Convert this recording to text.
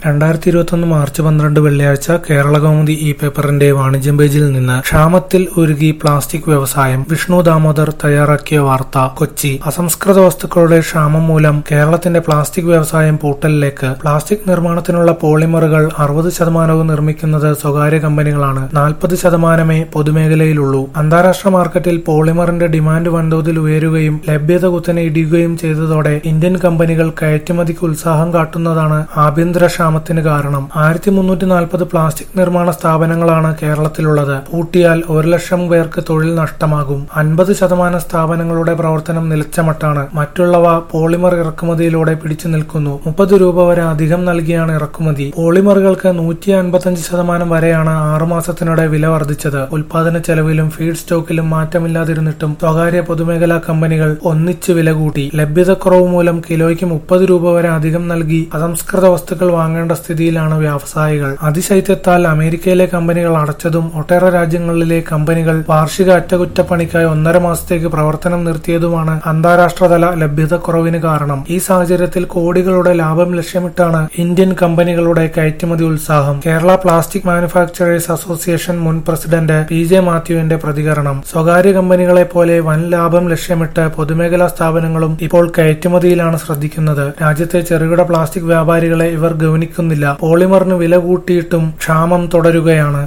രണ്ടായിരത്തി ഇരുപത്തൊന്ന് മാർച്ച് പന്ത്രണ്ട് വെള്ളിയാഴ്ച കേരളകൗമുദി ഇ പേപ്പറിന്റെ വാണിജ്യം പേജിൽ നിന്ന് ക്ഷാമത്തിൽ ഉരുകി പ്ലാസ്റ്റിക് വ്യവസായം വിഷ്ണു ദാമോദർ തയ്യാറാക്കിയ വാർത്ത കൊച്ചി അസംസ്കൃത വസ്തുക്കളുടെ ക്ഷാമം മൂലം കേരളത്തിന്റെ പ്ലാസ്റ്റിക് വ്യവസായം പൂട്ടലിലേക്ക് പ്ലാസ്റ്റിക് നിർമ്മാണത്തിനുള്ള പോളിമറുകൾ അറുപത് ശതമാനവും നിർമ്മിക്കുന്നത് സ്വകാര്യ കമ്പനികളാണ് നാൽപ്പത് ശതമാനമേ പൊതുമേഖലയിലുള്ളൂ അന്താരാഷ്ട്ര മാർക്കറ്റിൽ പോളിമറിന്റെ ഡിമാൻഡ് വൻതോതിൽ ഉയരുകയും ലഭ്യത കുത്തനെ ഇടിയുകയും ചെയ്തതോടെ ഇന്ത്യൻ കമ്പനികൾ കയറ്റുമതിക്ക് ഉത്സാഹം കാട്ടുന്നതാണ് ആഭ്യന്തര ക്ഷാമത്തിന് കാരണം ആയിരത്തി മുന്നൂറ്റി നാൽപ്പത് പ്ലാസ്റ്റിക് നിർമ്മാണ സ്ഥാപനങ്ങളാണ് കേരളത്തിലുള്ളത് പൂട്ടിയാൽ ഒരു ലക്ഷം പേർക്ക് തൊഴിൽ നഷ്ടമാകും അൻപത് ശതമാനം സ്ഥാപനങ്ങളുടെ പ്രവർത്തനം നിലച്ച മട്ടാണ് മറ്റുള്ളവ പോളിമർ ഇറക്കുമതിയിലൂടെ പിടിച്ചു നിൽക്കുന്നു മുപ്പത് രൂപ വരെ അധികം നൽകിയാണ് ഇറക്കുമതി പോളിമറുകൾക്ക് നൂറ്റി അൻപത്തഞ്ച് ശതമാനം വരെയാണ് ആറുമാസത്തിനിടെ വില വർദ്ധിച്ചത് ഉൽപാദന ചെലവിലും ഫീഡ് സ്റ്റോക്കിലും മാറ്റമില്ലാതിരുന്നിട്ടും സ്വകാര്യ പൊതുമേഖലാ കമ്പനികൾ ഒന്നിച്ചു വില കൂട്ടി ലഭ്യതക്കുറവ് മൂലം കിലോയ്ക്ക് മുപ്പത് രൂപ വരെ അധികം നൽകി അസംസ്കൃത വസ്തുക്കൾ വാങ്ങേണ്ട സ്ഥിതിയിലാണ് വ്യവസായികൾ അതിശൈത്യത്താൽ അമേരിക്കയിലെ കമ്പനികൾ അടച്ചതും ഒട്ടേറെ രാജ്യങ്ങളിലെ കമ്പനികൾ വാർഷിക അറ്റകുറ്റപ്പണിക്കായി ഒന്നര മാസത്തേക്ക് പ്രവർത്തനം നിർത്തിയതുമാണ് അന്താരാഷ്ട്രതല ലഭ്യതക്കുറവിന് കാരണം ഈ സാഹചര്യത്തിൽ കോടികളുടെ ലാഭം ലക്ഷ്യമിട്ടാണ് ഇന്ത്യൻ കമ്പനികളുടെ കയറ്റുമതി ഉത്സാഹം കേരള പ്ലാസ്റ്റിക് മാനുഫാക്ചറേഴ്സ് അസോസിയേഷൻ മുൻ പ്രസിഡന്റ് പി ജെ മാത്യുവിന്റെ പ്രതികരണം സ്വകാര്യ കമ്പനികളെ പോലെ വൻ ലാഭം ലക്ഷ്യമിട്ട് പൊതുമേഖലാ സ്ഥാപനങ്ങളും ഇപ്പോൾ കയറ്റുമതിയിലാണ് ശ്രദ്ധിക്കുന്നത് രാജ്യത്തെ ചെറുകിട പ്ലാസ്റ്റിക് വ്യാപാരികളെ ഇവർ ഗവനിക്കുന്നില്ല പോളിമറിന് വില കൂട്ടിയിട്ടും ക്ഷാമം തുടരുകയാണ്